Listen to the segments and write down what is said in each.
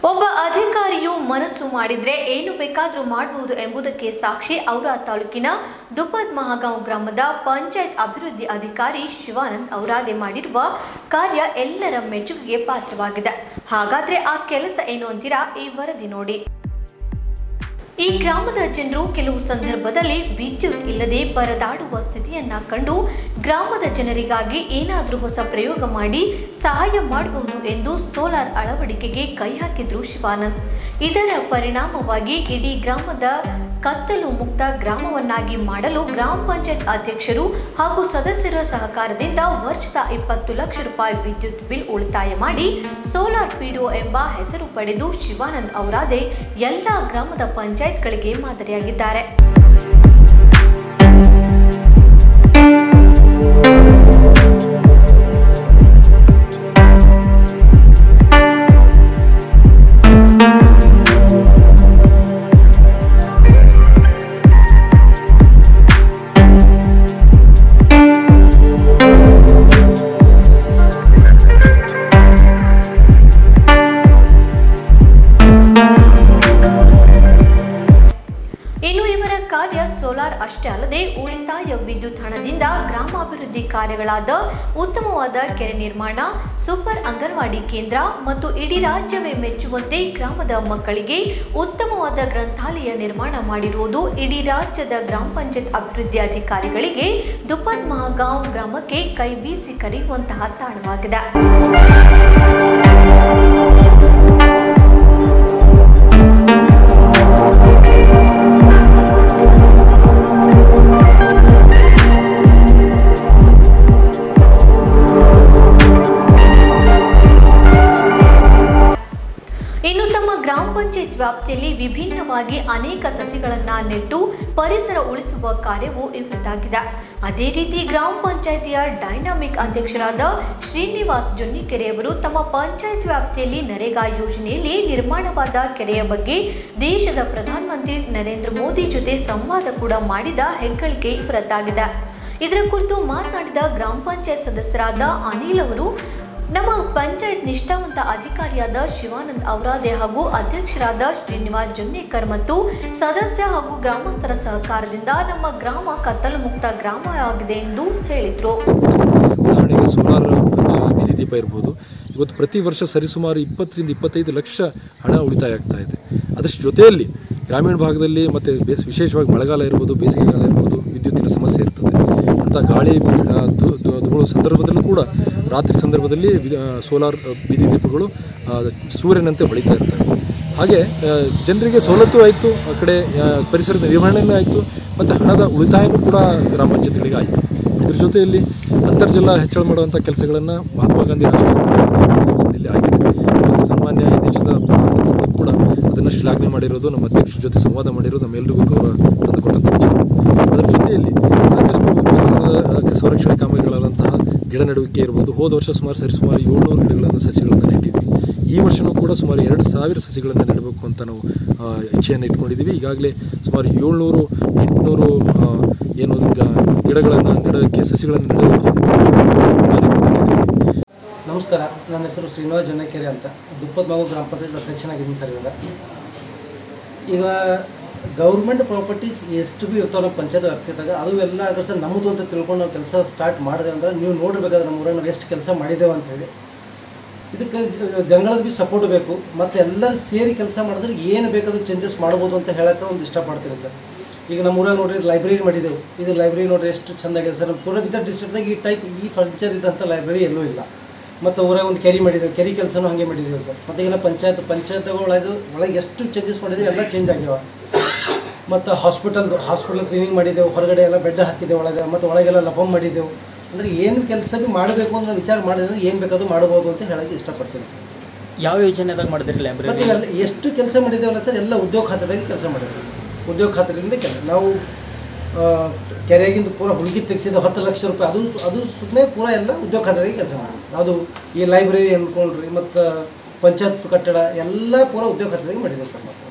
ಒಬ್ಬ ಅಧಿಕಾರಿಯು ಮನಸ್ಸು ಮಾಡಿದ್ರೆ ಏನು ಬೇಕಾದರೂ ಮಾಡಬಹುದು ಎಂಬುದಕ್ಕೆ ಸಾಕ್ಷಿ ಔರಾ ತಾಲೂಕಿನ ದುಪದ್ ಮಹಾಗಾಂವ್ ಗ್ರಾಮದ ಪಂಚಾಯತ್ ಅಭಿವೃದ್ಧಿ ಅಧಿಕಾರಿ ಶಿವಾನಂದ್ ಔರಾದೆ ಮಾಡಿರುವ ಕಾರ್ಯ ಎಲ್ಲರ ಮೆಚ್ಚುಗೆಗೆ ಪಾತ್ರವಾಗಿದೆ ಹಾಗಾದ್ರೆ ಆ ಕೆಲಸ ಏನು ಅಂತೀರಾ ಈ ವರದಿ ನೋಡಿ ಈ ಗ್ರಾಮದ ಜನರು ಕೆಲವು ಸಂದರ್ಭದಲ್ಲಿ ವಿದ್ಯುತ್ ಇಲ್ಲದೆ ಪರದಾಡುವ ಸ್ಥಿತಿಯನ್ನ ಕಂಡು ಗ್ರಾಮದ ಜನರಿಗಾಗಿ ಏನಾದರೂ ಹೊಸ ಪ್ರಯೋಗ ಮಾಡಿ ಸಹಾಯ ಮಾಡಬಹುದು ಎಂದು ಸೋಲಾರ್ ಅಳವಡಿಕೆಗೆ ಕೈ ಹಾಕಿದ್ರು ಶಿವಾನಂದ್ ಇದರ ಪರಿಣಾಮವಾಗಿ ಇಡೀ ಗ್ರಾಮದ ಕತ್ತಲು ಮುಕ್ತ ಗ್ರಾಮವನ್ನಾಗಿ ಮಾಡಲು ಗ್ರಾಮ ಪಂಚಾಯತ್ ಅಧ್ಯಕ್ಷರು ಹಾಗೂ ಸದಸ್ಯರ ಸಹಕಾರದಿಂದ ವರ್ಷದ ಇಪ್ಪತ್ತು ಲಕ್ಷ ರೂಪಾಯಿ ವಿದ್ಯುತ್ ಬಿಲ್ ಉಳಿತಾಯ ಮಾಡಿ ಸೋಲಾರ್ ಪಿಡಿಒ ಎಂಬ ಹೆಸರು ಪಡೆದು ಶಿವಾನಂದ್ ಔರಾದೆ ಎಲ್ಲ ಗ್ರಾಮದ ಪಂಚಾಯತ್ಗಳಿಗೆ ಮಾದರಿಯಾಗಿದ್ದಾರೆ ಇನ್ನು ಇವರ ಕಾರ್ಯ ಸೋಲಾರ್ ಅಷ್ಟೇ ಅಲ್ಲದೆ ಉಳಿತಾಯ ವಿದ್ಯುತ್ ಹಣದಿಂದ ಗ್ರಾಮಾಭಿವೃದ್ಧಿ ಕಾರ್ಯಗಳಾದ ಉತ್ತಮವಾದ ಕೆರೆ ನಿರ್ಮಾಣ ಸೂಪರ್ ಅಂಗನವಾಡಿ ಕೇಂದ್ರ ಮತ್ತು ಇಡೀ ರಾಜ್ಯವೇ ಮೆಚ್ಚುವಂತೆ ಗ್ರಾಮದ ಮಕ್ಕಳಿಗೆ ಉತ್ತಮವಾದ ಗ್ರಂಥಾಲಯ ನಿರ್ಮಾಣ ಮಾಡಿರುವುದು ಇಡೀ ರಾಜ್ಯದ ಗ್ರಾಮ ಪಂಚಾಯತ್ ಅಭಿವೃದ್ಧಿ ಅಧಿಕಾರಿಗಳಿಗೆ ದುಪ್ಪದ್ ಮಹಾಗಾಂವ್ ಗ್ರಾಮಕ್ಕೆ ಕೈ ಬೀಸಿ ಕರೆಯುವಂತಹ ತಾಣವಾಗಿದೆ ಇನ್ನು ತಮ್ಮ ಗ್ರಾಮ ಪಂಚಾಯತ್ ವ್ಯಾಪ್ತಿಯಲ್ಲಿ ವಿಭಿನ್ನವಾಗಿ ಅನೇಕ ಸಸಿಗಳನ್ನ ನೆಟ್ಟು ಪರಿಸರ ಉಳಿಸುವ ಕಾರ್ಯವು ಇವರದ್ದಾಗಿದೆ ಅದೇ ರೀತಿ ಗ್ರಾಮ ಪಂಚಾಯತಿಯ ಡೈನಾಮಿಕ್ ಅಧ್ಯಕ್ಷರಾದ ಶ್ರೀನಿವಾಸ್ ಜೊನ್ನಿಕೆರೆಯವರು ತಮ್ಮ ಪಂಚಾಯತ್ ವ್ಯಾಪ್ತಿಯಲ್ಲಿ ನರೇಗಾ ಯೋಜನೆಯಲ್ಲಿ ನಿರ್ಮಾಣವಾದ ಕೆರೆಯ ಬಗ್ಗೆ ದೇಶದ ಪ್ರಧಾನಮಂತ್ರಿ ನರೇಂದ್ರ ಮೋದಿ ಜೊತೆ ಸಂವಾದ ಕೂಡ ಮಾಡಿದ ಹೆಗ್ಗಳಿಕೆ ಇವರದ್ದಾಗಿದೆ ಇದರ ಕುರಿತು ಮಾತನಾಡಿದ ಗ್ರಾಮ ಪಂಚಾಯತ್ ಸದಸ್ಯರಾದ ಅನಿಲ್ ಅವರು ನಮ್ಮ ಪಂಚಾಯತ್ ನಿಷ್ಠಾವಂತ ಅಧಿಕಾರಿಯಾದ ಶಿವಾನಂದ್ ಔರಾದೆ ಹಾಗೂ ಅಧ್ಯಕ್ಷರಾದ ಶ್ರೀನಿವಾಸ್ ಜೊನ್ನೇಕರ್ ಮತ್ತು ಸದಸ್ಯ ಹಾಗೂ ಗ್ರಾಮಸ್ಥರ ಸಹಕಾರದಿಂದ ನಮ್ಮ ಗ್ರಾಮ ಕತ್ತಲು ಮುಕ್ತ ಗ್ರಾಮ ಆಗಿದೆ ಎಂದು ಹೇಳಿದರು ಉದಾಹರಣೆಗೆ ಸೋಲಾರ್ ಬೀದಿ ದೀಪ ಇರ್ಬೋದು ಇವತ್ತು ಪ್ರತಿ ವರ್ಷ ಸರಿಸುಮಾರು ಇಪ್ಪತ್ತರಿಂದ ಇಪ್ಪತ್ತೈದು ಲಕ್ಷ ಹಣ ಉಳಿತಾಯ ಆಗ್ತಾ ಇದೆ ಅದರ ಜೊತೆಯಲ್ಲಿ ಗ್ರಾಮೀಣ ಭಾಗದಲ್ಲಿ ಮತ್ತು ಬೇಸ್ ವಿಶೇಷವಾಗಿ ಮಳೆಗಾಲ ಇರ್ಬೋದು ಬೇಸಿಗೆಗಾಲ ಇರ್ಬೋದು ವಿದ್ಯುತ್ತಿನ ಸಮಸ್ಯೆ ಇರ್ತದೆ ಅಂತ ಗಾಳಿ ಆ, ಧೂ- ಧೂ- ಧೂಳು ಸಂದರ್ಭದಲ್ಲೂ ಕೂಡ ರಾತ್ರಿ ಸಂದರ್ಭದಲ್ಲಿ ವಿ- ಆ, ಸೋಲಾರ್ ಆ, ಬೀದಿ ದೀಪಗಳು ಆ, ಸೂರ್ಯನಂತೆ ಹೊಳಿತಾ ಇರ್ತವೆ ಹಾಗೆ ಆ, ಜನರಿಗೆ ಸವಲತ್ತು ಆಯಿತು ಆ ಕಡೆ ಆ, ಪರಿಸರದ ನಿರ್ವಹಣೆಯೂ ಆಯಿತು ಮತ್ತು ಹಣದ ಉಳಿತಾಯನೂ ಕೂಡ ಗ್ರಾಮ ಪಂಚಾಯತ್ಗಳಿಗೆ ಆಯಿತು ಇದ್ರ ಜೊತೆಯಲ್ಲಿ ಅಂತರ್ಜಲ ಹೆಚ್ಚಳ ಮಾಡುವಂಥ ಕೆಲಸಗಳನ್ನು ಮಹಾತ್ಮ ಗಾಂಧಿ ರಾಷ್ಟ್ರೀಯ ಆಗಿದೆ ಮತ್ತು ಸನ್ಮಾನ್ಯ ಈ ದೇಶದ ಪ್ರಧಾನಮಂತ್ರಿಗಳು ಕೂಡ ಅದನ್ನು ಶ್ಲಾಘನೆ ಮಾಡಿರೋದು ನಮ್ಮ ಅಧ್ಯಕ್ಷರ ಜೊತೆ ಸಂವಾದ ಮಾಡಿರೋದು ನಮ್ಮೆಲ್ಲರಿಗೂ ಗೌರವ ತಂದುಕೊಟ್ಟಂಥ ವಿಚಾರ ಅದರ ಜೊತೆಯಲ್ಲಿ ಸಾಕಷ್ಟು ಪರಿಸರದ ಆ, ಸಂರಕ್ಷಣೆ ಕಾಮಗಾರಿಗಳಾದಂತಹ ಗಿಡ ನೆಡುವಿಕೆ ಇರ್ಬೋದು ಹೋದ ವರ್ಷ ಸುಮಾರು ಸರಿಸುಮಾರು ಏಳ್ನೂರು ಗಿಡಗಳನ್ನು ಸಸಿಗಳನ್ನು ನೆಟ್ಟಿದ್ವಿ ಈ ವರ್ಷವೂ ಕೂಡ ಸುಮಾರು ಎರಡು ಸಾವಿರ ಸಸಿಗಳನ್ನು ನೆಡಬೇಕು ಅಂತ ನಾವು ಆ, ಇಚ್ಛೆಯನ್ನು ಇಟ್ಕೊಂಡಿದ್ದೀವಿ ಈಗಾಗಲೇ ಸುಮಾರು ಏಳ್ನೂರು ಎಂಟುನೂರು ಆ, ಏನು ಗ- ಗಿಡಗಳನ್ನು ನೆಡೋದಕ್ಕೆ ಸಸಿಗಳನ್ನು ನೆಡೋದಕ್ಕೆ ಕಾರ್ಯಕ್ರಮ ನಮಸ್ಕಾರ ನನ್ನ ಹೆಸರು ಶ್ರೀನಿವಾಸ್ ಜೊನ್ನಕೆರೆ ಅಂತ ದುಪ್ಪದ ಮಾವು ಗ್ರಾಮ ಪಂಚಾಯತ್ ಅಧ್ಯಕ್ಷನಾಗಿದ್ದೀನಿ ಸರ್ ಇವಾಗ ಈಗ ಗೌರ್ಮೆಂಟ್ ಪ್ರಾಪರ್ಟೀಸ್ ಎಷ್ಟು ಭೀ ಇರ್ತಾವೆ ನಮ್ಮ ಪಂಚಾಯತ್ ವ್ಯಾಪ್ತಿದಾಗ ಅದು ಎಲ್ಲ ಅದ್ರ ಸರ್ ನಮ್ಮದು ಅಂತ ತಿಳ್ಕೊಂಡು ನಾವು ಕೆಲಸ ಸ್ಟಾರ್ಟ್ ಮಾಡಿದೆ ಅಂದ್ರೆ ನೀವು ನೋಡಬೇಕಾದ್ರೆ ನಮ್ಮ ಊರಾಗ ನಾವು ಎಷ್ಟು ಕೆಲಸ ಮಾಡಿದ್ದೇವೆ ಅಂತ ಹೇಳಿ ಇದಕ್ಕೆ ಜ- ಜಂಗಳದ ಭೀ ಸಪೋರ್ಟ್ ಬೇಕು ಮತ್ತು ಎಲ್ಲರೂ ಸೇರಿ ಕೆಲಸ ಮಾಡಿದ್ರೆ ಏನು ಬೇಕಾದ್ರೂ ಚೇಂಜಸ್ ಮಾಡ್ಬೋದು ಅಂತ ಹೇಳಕ್ಕೆ ಒಂದು ಇಷ್ಟಪಡ್ತೀನಿ ಸರ್ ಈಗ ನಮ್ಮ ಊರಾಗ ನೋಡ್ರಿ ಲೈಬ್ರರಿ ಮಾಡಿದೆವು ಇದು ಲೈಬ್ರರಿ ನೋಡ್ರಿ ಎಷ್ಟು ಚೆಂದಾಗಿದೆ ಸರ್ ನಮ್ಮ ಪೂರ ಬಿದರ್ ಡಿಸ್ಟ್ರಿಕ್ಟ್ದಾಗ ಈ ಟೈಪ್ ಈ ಫರ್ನಿಚರ್ ಇದ್ದಂಥ ಲೈಬ್ರರಿ ಎಲ್ಲೂ ಇಲ್ಲ ಮತ್ತು ಊರಾಗ ಒಂದು ಕೆರಿ ಮಾಡಿದ್ದೇವೆ ಕೆರಿ ಕೆಲಸನೂ ಹಾಗೆ ಮಾಡಿದ್ದೇವೆ ಸರ್ ಮತ್ತು ಈಗ ಪಂಚಾಯತ್ ಪಂಚಾಯತ್ಗಳೊಳಗೆ ಒಳಗೆ ಎಷ್ಟು ಚೇಂಜಸ್ ಮಾಡಿದ್ದೇವೆ ಎಲ್ಲ ಚೇಂಜ್ ಆಗ್ಯಾವ ಮತ್ತು ಹಾಸ್ಪಿಟಲ್ದು ಹಾಸ್ಪಿಟಲ್ ಕ್ಲೀನಿಂಗ್ ಮಾಡಿದೆವು ಹೊರಗಡೆ ಎಲ್ಲ ಬೆಡ್ ಹಾಕಿದೆವು ಒಳಗೆ ಮತ್ತು ಒಳಗೆಲ್ಲ ಲಪಂ ಮಾಡಿದೆವು ಅಂದರೆ ಏನು ಕೆಲಸ ಭೀ ಮಾಡಬೇಕು ಅಂತ ನಾವು ವಿಚಾರ ಮಾಡಿದ್ರೆ ಏನು ಬೇಕಾದ್ರೂ ಮಾಡ್ಬೋದು ಅಂತ ಹೇಳಕ್ಕೆ ಇಷ್ಟಪಡ್ತೀನಿ ಸರ್ ಯಾವ ಯೋಜನೆದಾಗ ಮಾಡಿದ್ರಿ ಮತ್ತು ಲೈಬ್ರರಿ ಇವೆಲ್ಲ ಎಷ್ಟು ಕೆಲಸ ಮಾಡಿದ್ದೇವಲ್ಲ ಸರ್ ಎಲ್ಲ ಉದ್ಯೋಗ ಖಾತೆದಾಗ ಕೆಲಸ ಮಾಡಿದ್ವಿ ಉದ್ಯೋಗ ಖಾತೆಯಿಂದ ಕೆಲಸ ನಾವು ಆ, ಕೆರೆಯಾಗಿಂದ ಪೂರ ಹುಡುಗಿ ತೆಗೆಸಿದ ಹತ್ತು ಲಕ್ಷ ರೂಪಾಯಿ ಅದು ಅದು ಸುಮ್ಮನೆ ಪೂರ ಎಲ್ಲ ಉದ್ಯೋಗ ಖಾತೆದಾಗ ಕೆಲಸ ಮಾಡಿದ್ವಿ ಅದು ಈ ಲೈಬ್ರರಿ ಅಂದ್ಕೊಂಡ್ರಿ ಮತ್ತು ಪಂಚಾಯತ್ ಕಟ್ಟಡ ಎಲ್ಲ ಪೂರ ಉದ್ಯೋಗ ಖಾತೆದಾಗ ಮಾಡಿದ್ದೇವೆ ಸರ್ ನಾವು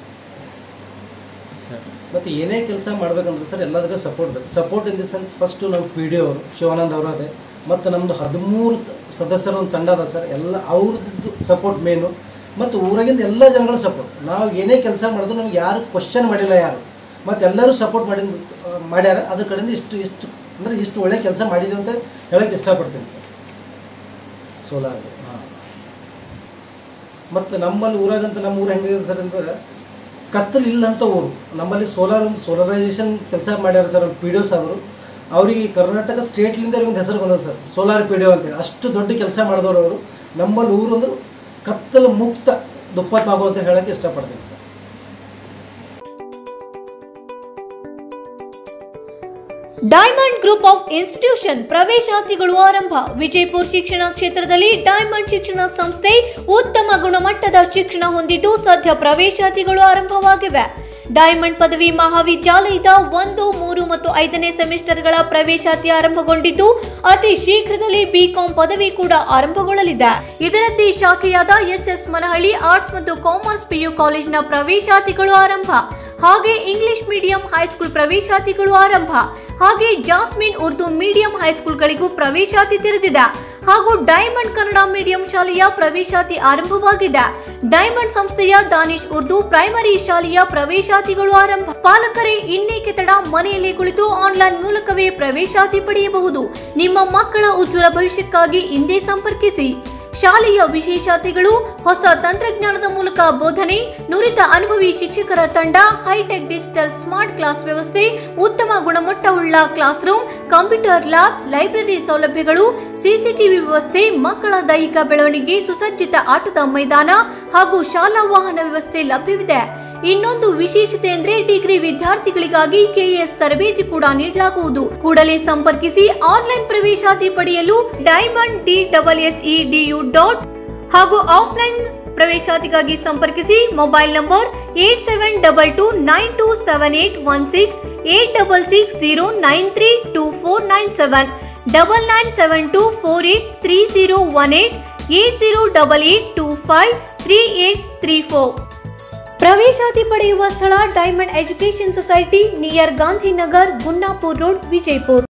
ಮತ್ತು ಏನೇ ಕೆಲಸ ಮಾಡ್ಬೇಕಂದ್ರೆ ಸರ್ ಎಲ್ಲದಕ್ಕೂ ಸಪೋರ್ಟ್ ಬೇಕು support in the sense first ನಮ್ಮ ಪಿ ಡಿ ಅವರು ಶಿವಾನಂದ್ ಅವರದೇ ಮತ್ತು ನಮ್ಮದು ಹದಿಮೂರು ಸದಸ್ಯರ ಒಂದು ತಂಡ ಅದ ಸರ್ ಎಲ್ಲ ಅವ್ರದ್ದು ಸಪೋರ್ಟ್ ಮೇನು ಮತ್ತು ಊರಾಗಿಂದ ಎಲ್ಲ ಜನಗಳು ಸಪೋರ್ಟ್ ನಾವು ಏನೇ ಕೆಲಸ ಮಾಡಿದ್ರು ನಮ್ಗೆ ಯಾರು ಕ್ವಶನ್ ಮಾಡಿಲ್ಲ ಯಾರು ಮತ್ತು ಎಲ್ಲರೂ ಸಪೋರ್ಟ್ ಮಾಡಿ ಮಾಡ್ಯಾರ ಅದ್ರ ಕಡೆಯಿಂದ ಇಷ್ಟು ಇಷ್ಟು ಅಂದರೆ ಇಷ್ಟು ಒಳ್ಳೆ ಕೆಲಸ ಮಾಡಿದ್ದೀವಿ ಅಂತ ಹೇಳಕ್ಕೆ ಇಷ್ಟಪಡ್ತೀನಿ ಸರ್ ಸೋಲಾರ್ ಹಾಂ ಮತ್ತು ನಮ್ಮಲ್ಲಿ ಊರಾಗಂತ ನಮ್ಮ ಊರು ಹೆಂಗಿದೆ ಸರ್ ಅಂದ್ರೆ ಕತ್ತಲು ಇಲ್ಲಂತ ಊರು ನಮ್ಮಲ್ಲಿ ಸೋಲಾರ್ ಸೋಲರೈಸೇಷನ್ ಕೆಲಸ ಮಾಡ್ಯಾರ ಸರ್ ಪಿ ಡಿ ಅವರು ಅವರಿಗೆ ಕರ್ನಾಟಕ ಸ್ಟೇಟ್ಲಿಂದ ಅವ್ರಿಗೆ ಒಂದು ಹೆಸರು ಬಂದದ ಸರ್ ಸೋಲಾರ್ ಪಿ ಡಿ ಅಂತೇಳಿ ಅಷ್ಟು ದೊಡ್ಡ ಕೆಲಸ ಮಾಡಿದವರು ಅವರು ನಮ್ಮಲ್ಲಿ ಊರು ಅಂದ್ರೆ ಕತ್ತಲು ಮುಕ್ತ ದುಪ್ಪತ್ ಮಾಗು ಅಂತ ಹೇಳಕ್ಕೆ ಇಷ್ಟಪಡ್ತೀನಿ sir diamond group of institution ಪ್ರವೇಶಾತಿಗಳು ಆರಂಭ ವಿಜಯಪುರ ಶಿಕ್ಷಣ ಕ್ಷೇತ್ರದಲ್ಲಿ ಡೈಮಂಡ್ ಶಿಕ್ಷಣ ಸಂಸ್ಥೆ ಉತ್ತಮ ಗುಣಮಟ್ಟದ ಶಿಕ್ಷಣ ಹೊಂದಿದ್ದು ಸದ್ಯ ಪ್ರವೇಶಾತಿಗಳು ಆರಂಭವಾಗಿವೆ ಡೈಮಂಡ್ ಪದವಿ ಮಹಾವಿದ್ಯಾಲಯದ ಒಂದು ಮೂರು ಮತ್ತು ಐದನೇ ಸೆಮಿಸ್ಟರ್ಗಳ ಪ್ರವೇಶಾತಿ ಆರಂಭಗೊಂಡಿದ್ದು ಅತಿ ಶೀಘ್ರದಲ್ಲಿ ಬಿಕಾಂ ಪದವಿ ಕೂಡ ಆರಂಭಗೊಳ್ಳಲಿದೆ ಇದರಂತೆ ಶಾಖೆಯಾದ ಎಸ್ಎಸ್ ಮನಹಳ್ಳಿ ಆರ್ಟ್ಸ್ ಮತ್ತು ಕಾಮರ್ಸ್ ಪಿಯು ಕಾಲೇಜಿನ ಪ್ರವೇಶಾತಿಗಳು ಆರಂಭ ಹಾಗೆ ಇಂಗ್ಲಿಷ್ ಮೀಡಿಯಂ ಹೈಸ್ಕೂಲ್ ಪ್ರವೇಶಾತಿಗಳು ಆರಂಭ ಹಾಗೆ ಜಾಸ್ಮಿನ್ ಉರ್ದು ಮೀಡಿಯಂ ಹೈಸ್ಕೂಲ್ಗಳಿಗೂ ಪ್ರವೇಶಾತಿ ತೆರೆದಿದೆ ಹಾಗೂ ಡೈಮಂಡ್ ಕನ್ನಡ ಮೀಡಿಯಂ ಶಾಲೆಯ ಪ್ರವೇಶಾತಿ ಆರಂಭವಾಗಿದೆ ಡೈಮಂಡ್ ಸಂಸ್ಥೆಯ ದಾನಿಶ್ ಉರ್ದು ಪ್ರೈಮರಿ ಶಾಲೆಯ ಪ್ರವೇಶಾತಿಗಳು ಆರಂಭ ಪಾಲಕರೇ ಇನ್ನೇಕೆ ತಡ ಮನೆಯಲ್ಲೇ ಕುಳಿತು ಆನ್ಲೈನ್ ಮೂಲಕವೇ ಪ್ರವೇಶಾತಿ ಪಡೆಯಬಹುದು ನಿಮ್ಮ ಮಕ್ಕಳ ಉಜ್ವಲ ಭವಿಷ್ಯಕ್ಕಾಗಿ ಇಂದೇ ಸಂಪರ್ಕಿಸಿ ಶಾಲೆಯ ವಿಶೇಷತೆಗಳು ಹೊಸ ತಂತ್ರಜ್ಞಾನದ ಮೂಲಕ ಬೋಧನೆ ನುರಿತ ಅನುಭವಿ ಶಿಕ್ಷಕರ ತಂಡ ಹೈಟೆಕ್ ಡಿಜಿಟಲ್ ಸ್ಮಾರ್ಟ್ ಕ್ಲಾಸ್ ವ್ಯವಸ್ಥೆ ಉತ್ತಮ ಗುಣಮಟ್ಟವುಳ್ಳ class room computer lab library ಸೌಲಭ್ಯಗಳು ಸಿಸಿಟಿವಿ ವ್ಯವಸ್ಥೆ ಮಕ್ಕಳ ದೈಹಿಕ ಬೆಳವಣಿಗೆ ಸುಸಜ್ಜಿತ ಆಟದ ಮೈದಾನ ಹಾಗೂ ಶಾಲಾ ವಾಹನ ವ್ಯವಸ್ಥೆ ಲಭ್ಯವಿದೆ ಇನ್ನೊಂದು ವಿಶೇಷತೆ ಅಂದ್ರೆ ಡಿಗ್ರಿ ವಿದ್ಯಾರ್ಥಿಗಳಿಗಾಗಿ ಕೆಎಎಸ್ ತರಬೇತಿ ಕೂಡ ನೀಡಲಾಗುವುದು ಕೂಡಲೇ ಸಂಪರ್ಕಿಸಿ ಆನ್ಲೈನ್ ಪ್ರವೇಶಾತಿ ಪಡೆಯಲು diamond D double S edu dot ಹಾಗೂ ಆಫ್ಲೈನ್ ಪ್ರವೇಶಾತಿಗಾಗಿ ಸಂಪರ್ಕಿಸಿ mobile number eight seven double two nine two seven eight one six eight double six zero nine three two four nine seven double nine seven two four eight three zero one eight eight zero double eight two five three eight three four ಪ್ರವೇಶಾತಿ ಪಡೆಯುವ ಸ್ಥಳ diamond education society near Gandhinagar Gunnapur road Vijayapura